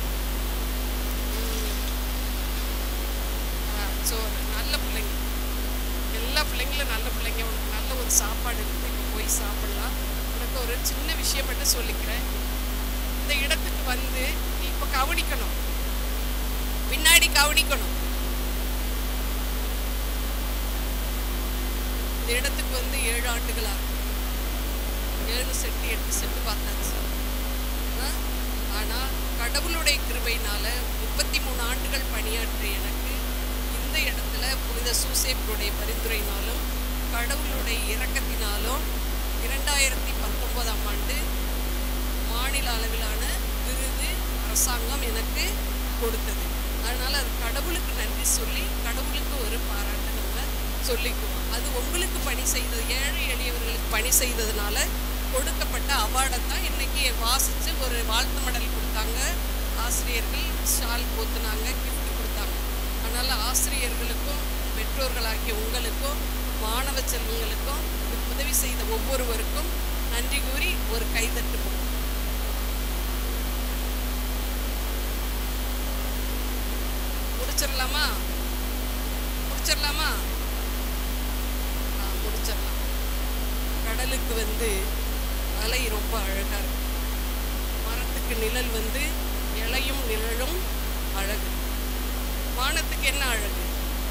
ஸோ நல்ல பிள்ளைங்க எல்லா பிள்ளைங்களும் நல்ல பிள்ளைங்க உனக்கு நல்ல ஒரு சாப்பாடு இருக்குது இங்கே போய் சாப்பிடலாம் உனக்கு ஒரு சின்ன விஷயம் மட்டும் சொல்லிக்கிறேன் இந்த இடத்துக்கு வந்து நீ இப்போ கவனிக்கணும் பின்னாடி கவனிக்கணும் இந்த இடத்துக்கு வந்து ஏழு ஆண்டுகளா ஏழு செட்டு எட்டு செட்டு பார்த்தாச்சு ஆ? ஆனா கடவுளுடைய கிருபையினால முப்பத்தி மூணு ஆண்டுகள் பணியாற்றிய எனக்கு இந்த இடத்துல புனித சூசேப்பருடைய பரிந்துரையினாலும் கடவுளுடைய இரக்கத்தினாலும் இரண்டாயிரத்தி பத்தொன்பதாம் ஆண்டு மாநில அளவிலான விருது அரசாங்கம் எனக்கு கொடுத்தது அதனால அது கடவுளுக்கு நன்றி சொல்லி கடவுளுக்கு ஒரு பாராட்டு நம்ம சொல்லிக்குவோம் அது உங்களுக்கு பணி செய்தது ஏழை எளியவர்களுக்கு பணி செய்ததுனால கொடுக்கப்பட்ட அவார்டை தான் இன்னைக்கு வாசித்து ஒரு வாழ்த்து மடல் கொடுத்தாங்க ஆசிரியர்கள் ஷால் போத்துனாங்க கிஃப்ட் கொடுத்தாங்க அதனால் ஆசிரியர்களுக்கும் பெற்றோர்களாகிய உங்களுக்கும் மாணவ செல்வங்களுக்கும் இதுக்கு உதவி செய்த ஒவ்வொருவருக்கும் நன்றி கூறி ஒரு கைதட்டு போகும் முடிச்சிடலாமா முடிச்சிடலாமா ஆ முடிச்சிடலாம் கடலுக்கு வந்து அலை ரொம்ப அழகாக இருக்கும் மரத்துக்கு நிழல் வந்து இலையும் நிழலும் அழகு வானத்துக்கு என்ன அழகு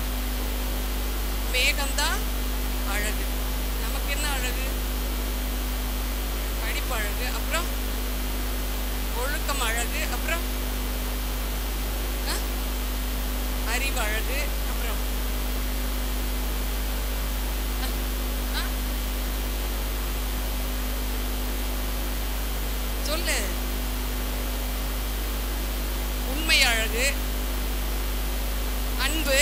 மேகம்தான் அழகு நமக்கு என்ன அழகு படிப்பு அழகு அப்புறம் ஒழுக்கம் அழகு அப்புறம் ஆ? அறிவு அழகு அப்புறம் ஆ? ஆ? சொல்லு உண்மை அழகு அன்பு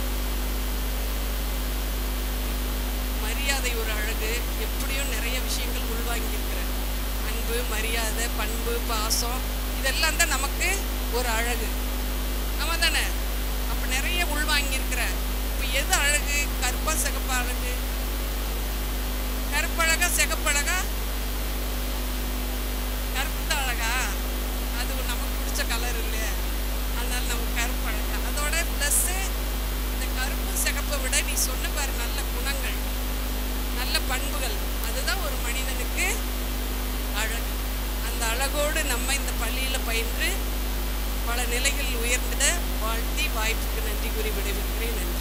மரியாதை ஒரு அழகு எப்படியோ நிறைய விஷயங்கள் உள்வாங்கியிருக்கிறேன் அன்பு மரியாதை பண்பு பாசம் இதெல்லாம் தான் நமக்கு ஒரு அழகு ஆமாம் தானே அப்போ நிறைய உள்வாங்கியிருக்கிற இப்போ எது அழகு கருப்பா சிகப்பா அழகு கருப்பழகா சிகப்பழகா கருப்பு தான் அழகா அது நமக்கு பிடிச்ச கலர் இல்லையா அதனால நமக்கு கருப்பு அழகா அதோட ப்ளஸ்ஸு இந்த கருப்பு சிகப்பை விட நீ சொன்ன பாரு நல்ல குணங்கள் நல்ல பண்புகள் அதுதான் ஒரு மனிதனுக்கு அழகு அந்த அழகோடு நம்ம இந்த பள்ளியில் பயின்று பல நிலைகளில் உயர்ந்திட வாழ்த்தி வாய்ப்புக்கு நன்றி கூறி விடைபெறுகிறேன் நன்றி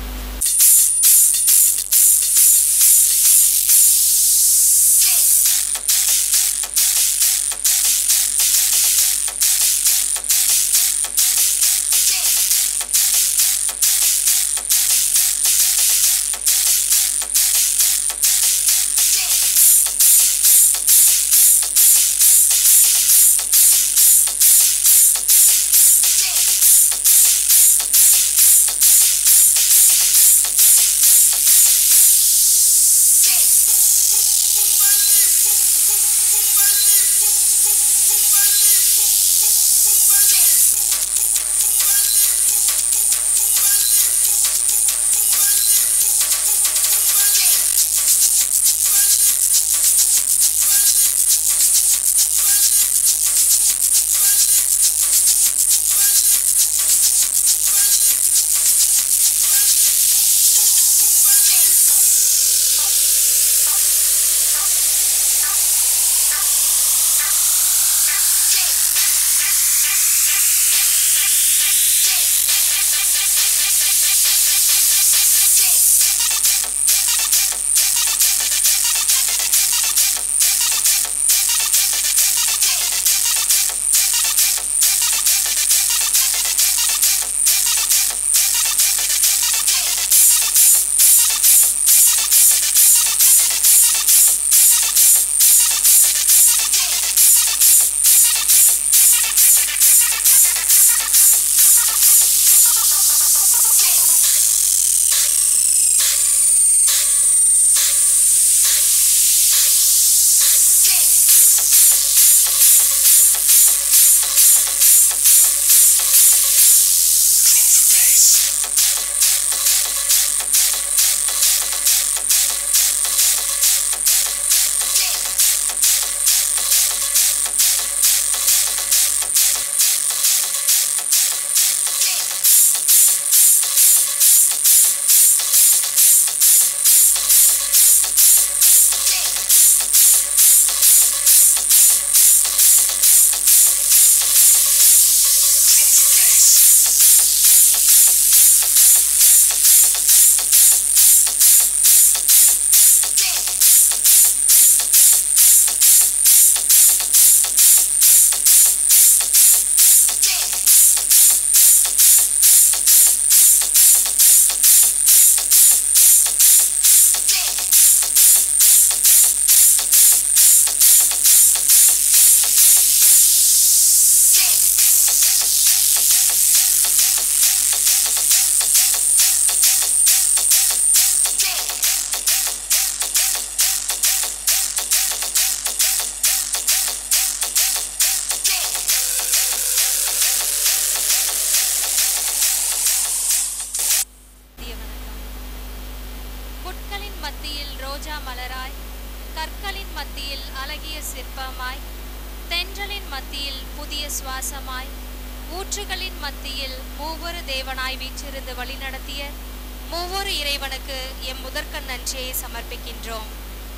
ரோஜா மலராய் கற்களின் மத்தியில் அழகிய சிற்பமாய் தென்றலின் மத்தியில் புதிய சுவாசமாய் ஊற்றுகளின் மத்தியில் மூவொரு தேவனாய் வீற்றிருந்து வழிநடத்திய மூவொரு இறைவனுக்கு எம் முதற்கண் நன்றியை சமர்ப்பிக்கின்றோம்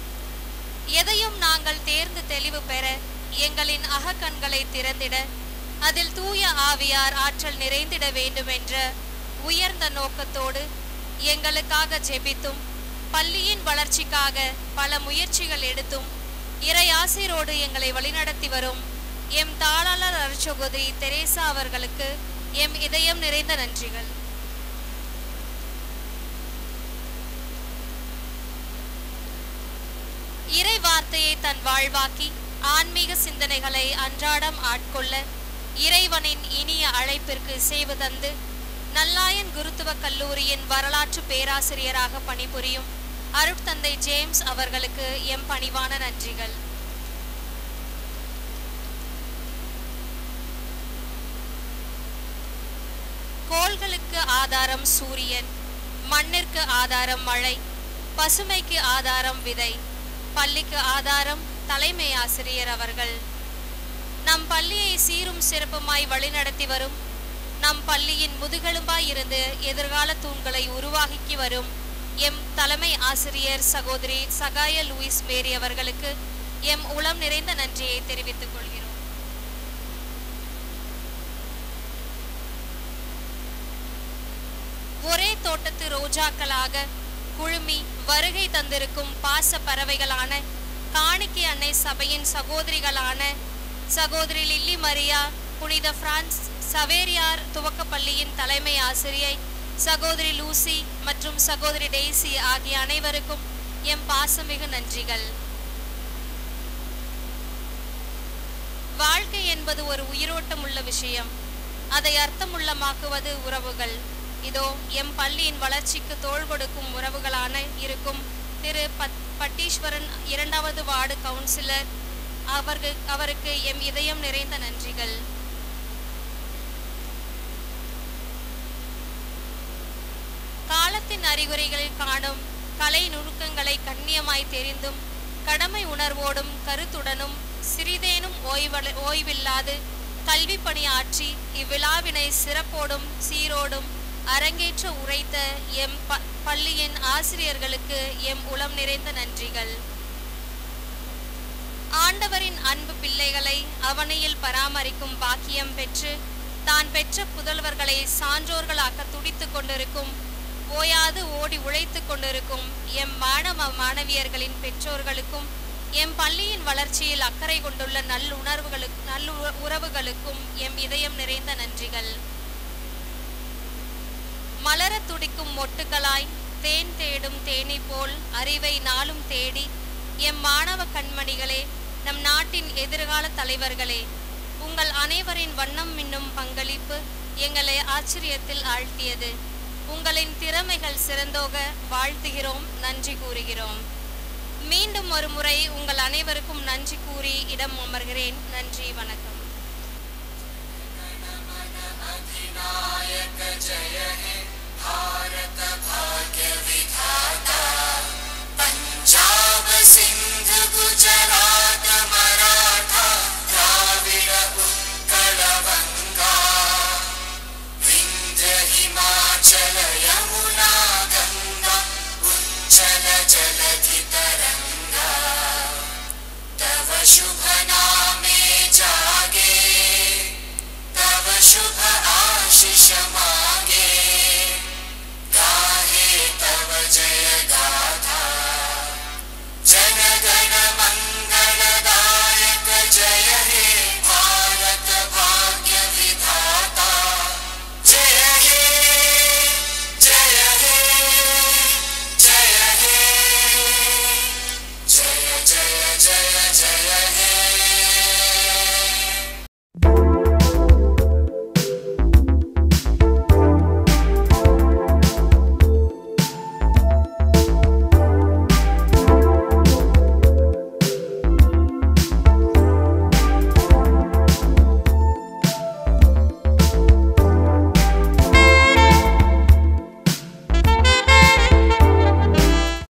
எதையும் நாங்கள் தேர்ந்து தெளிவு பெற எங்களின் அகக்கண்களை திறந்திட அதில் தூய ஆவியார் ஆற்றல் நிறைந்திட வேண்டும் என்ற உயர்ந்த நோக்கத்தோடு எங்களுக்காக ஜெபித்தும் பள்ளியின் வளர்ச்சிக்காக பல முயற்சிகள் எடுத்தும் இறை ஆசிரோடு எங்களை வழிநடத்தி வரும் எம் தாளாளர் அருட்சகோதரி தெரேசா அவர்களுக்கு எம் இதயம் நிறைந்த நன்றிகள் இறை வார்த்தையை தன் வாழ்வாக்கி ஆன்மீக சிந்தனைகளை அன்றாடம் ஆட்கொள்ள இறைவனின் இனிய அழைப்பிற்கு சேவு தந்து நல்லாயன் குருத்துவ கல்லூரியின் வரலாற்று பேராசிரியராக பணிபுரியும் அருட்தந்தை ஜேம்ஸ் அவர்களுக்கு எம் பணிவான நன்றிகள் கோள்களுக்கு ஆதாரம் சூரியன் மண்ணிற்கு ஆதாரம் மழை பசுமைக்கு ஆதாரம் விதை பள்ளிக்கு ஆதாரம் தலைமை ஆசிரியர் அவர்கள் நம் பள்ளியை சீரும் சிறப்புமாய் வழிநடத்தி வரும் நம் பள்ளியின் முதுகெலும்பாய் இருந்து எதிர்கால தூண்களை உருவாக்கி வரும் எம் தலைமை ஆசிரியர் சகோதரி சகாய லூயிஸ் மேரி அவர்களுக்கு எம் உளம் நிறைந்த நன்றியை தெரிவித்துக் கொள்கிறோம் ஒரே தோட்டத்து ரோஜாக்களாக குழுமி வருகை தந்திருக்கும் பாச பறவைகளான காணிக்கை அன்னை சபையின் சகோதரிகளான சகோதரி லில்லி மரியா புனித பிரான்ஸ் சவேரியார் துவக்கப்பள்ளியின் தலைமை ஆசிரியை சகோதரி லூசி மற்றும் சகோதரி டெய்சி ஆகிய அனைவருக்கும் எம் பாசமிகு நன்றிகள் வாழ்க்கை என்பது ஒரு உயிரோட்டம் உள்ள விஷயம் அதை அர்த்தமுள்ளமாக்குவது உறவுகள் இதோ எம் பள்ளியின் வளர்ச்சிக்கு தோள் கொடுக்கும் உறவுகளான இருக்கும் திரு பட் பட்டீஸ்வரன் இரண்டாவது வார்டு கவுன்சிலர் அவருக்கு அவருக்கு எம் இதயம் நிறைந்த நன்றிகள் காலத்தின் அறிகுறிகளில் காணும் கலை நுணுக்கங்களை கண்ணியமாய் தெரிந்தும் கடமை உணர்வோடும் கருத்துடனும் சிறிதேனும் ஓய்வல ஓய்வில்லாது கல்வி பணியாற்றி இவ்விழாவினை சிறப்போடும் சீரோடும் அரங்கேற்ற உரைத்த எம் ப பள்ளியின் ஆசிரியர்களுக்கு எம் உளம் நிறைந்த நன்றிகள் ஆண்டவரின் அன்பு பிள்ளைகளை அவனையில் பராமரிக்கும் பாக்கியம் பெற்று தான் பெற்ற புதல்வர்களை சான்றோர்களாக்க துடித்துக் கொண்டிருக்கும் ஓயாது ஓடி உழைத்துக் கொண்டிருக்கும் எம் மாணவ மாணவியர்களின் பெற்றோர்களுக்கும் எம் பள்ளியின் வளர்ச்சியில் அக்கறை கொண்டுள்ள நல்லுணர்வுகளுக்கு நல்லு உறவுகளுக்கும் எம் இதயம் நிறைந்த நன்றிகள் மலரத் துடிக்கும் மொட்டுகளாய் தேன் தேடும் தேனி போல் அறிவை நாளும் தேடி எம் மாணவ கண்மணிகளே நம் நாட்டின் எதிர்கால தலைவர்களே உங்கள் அனைவரின் வண்ணம் மின்னும் பங்களிப்பு எங்களை ஆச்சரியத்தில் ஆழ்த்தியது உங்களின் திறமைகள் சிறந்தோக வாழ்த்துகிறோம் நன்றி கூறுகிறோம் மீண்டும் ஒரு முறை உங்கள் அனைவருக்கும் நன்றி கூறி இடம் அமர்கிறேன் நன்றி வணக்கம் पंजाब सिंध गुजरात मराठा द्राविड उत्कल गंगा विंध्य हिमाचल यमुना गंगा उच्चल जलधि तरंगा तव शुभ